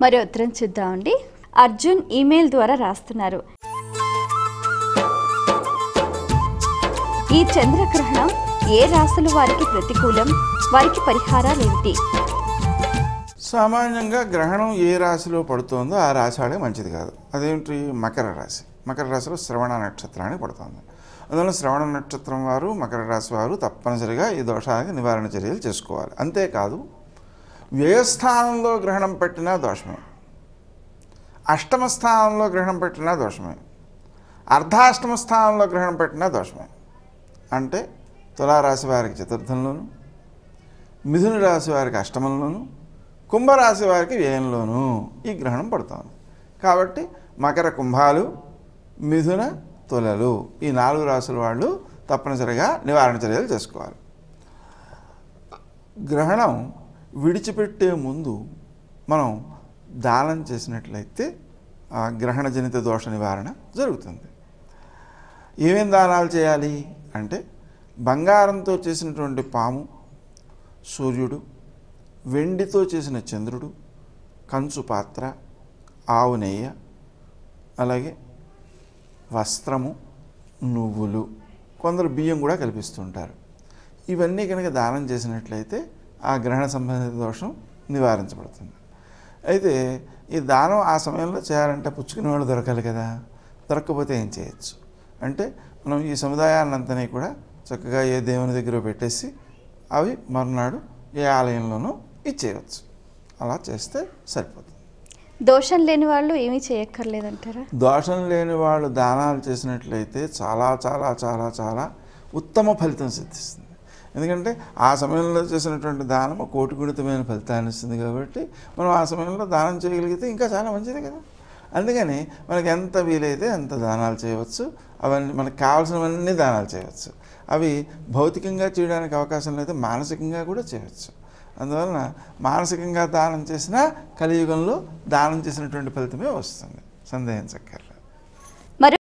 మరి ఉత్తరం చూద్దామండి అర్జున్ ఈమెయిల్ ద్వారా రాస్తున్నారు ఈ చంద్రగ్రహణం ఏ రాశుల వారికి ప్రతికూలం వారికి పరిహారాలు ఏమిటి సామాన్యంగా గ్రహణం ఏ రాశిలో పడుతుందో ఆ రాశి వాళ్ళకి మంచిది కాదు అదేంటి మకర రాశి మకర రాశిలో శ్రవణ నక్షత్రానికి పడుతుంది అందువల్ల శ్రవణ నక్షత్రం వారు మకర రాశి వారు తప్పనిసరిగా ఈ దోషానికి నివారణ చర్యలు చేసుకోవాలి అంతేకాదు వ్యయస్థానంలో గ్రహణం పెట్టినా దోషమే అష్టమ స్థానంలో గ్రహణం పెట్టినా దోషమే అర్ధాష్టమ స్థానంలో గ్రహణం పెట్టినా దోషమే అంటే తులారాశి వారికి చతుర్థంలోను మిథున రాశి వారికి అష్టమంలోను కుంభరాశి వారికి వ్యయంలోను ఈ గ్రహణం పడుతుంది కాబట్టి మకర కుంభాలు మిథున తులలు ఈ నాలుగు రాశుల వాళ్ళు తప్పనిసరిగా నివారణ చర్యలు చేసుకోవాలి గ్రహణం విడిచిపెట్టే ముందు మనం దానం చేసినట్లయితే ఆ గ్రహణజనిత దోష నివారణ జరుగుతుంది ఏమేం దానాలు చేయాలి అంటే బంగారంతో చేసినటువంటి పాము సూర్యుడు వెండితో చేసిన చంద్రుడు కంచు పాత్ర ఆవు నెయ్య అలాగే వస్త్రము నువ్వులు కొందరు బియ్యం కూడా కల్పిస్తుంటారు ఇవన్నీ కనుక దానం చేసినట్లయితే ఆ గ్రహణ సంబంధిత దోషం నివారించబడుతుంది అయితే ఈ దానం ఆ సమయంలో చేయాలంటే పుచ్చుకునే వాళ్ళు దొరకాలి కదా దొరకకపోతే ఏం చేయొచ్చు అంటే మనం ఈ సముదాయాన్నంతని కూడా చక్కగా ఏ దేవుని దగ్గర పెట్టేసి అవి మరునాడు ఏ ఆలయంలోనూ ఇచ్చేయవచ్చు అలా చేస్తే సరిపోతుంది దోషం లేని వాళ్ళు ఏమీ చేయక్కర్లేదంటారా దోషం లేని వాళ్ళు దానాలు చేసినట్లయితే చాలా చాలా చాలా చాలా ఉత్తమ ఫలితం సిద్ధిస్తుంది ఎందుకంటే ఆ సమయంలో చేసినటువంటి దానం కోటి గుణితమైన ఫలితాన్ని ఇస్తుంది కాబట్టి మనం ఆ సమయంలో దానం చేయగలిగితే ఇంకా చాలా మంచిది కదా అందుకని మనకి ఎంత వీలైతే అంత దానాలు చేయవచ్చు అవన్నీ మనకు కావాల్సినవన్నీ దానాలు చేయవచ్చు అవి భౌతికంగా చేయడానికి అవకాశం లేదు మానసికంగా కూడా చేయవచ్చు అందువలన మానసికంగా దానం చేసినా కలియుగంలో దానం చేసినటువంటి ఫలితమే వస్తుంది సందేహించక్కర్లేదు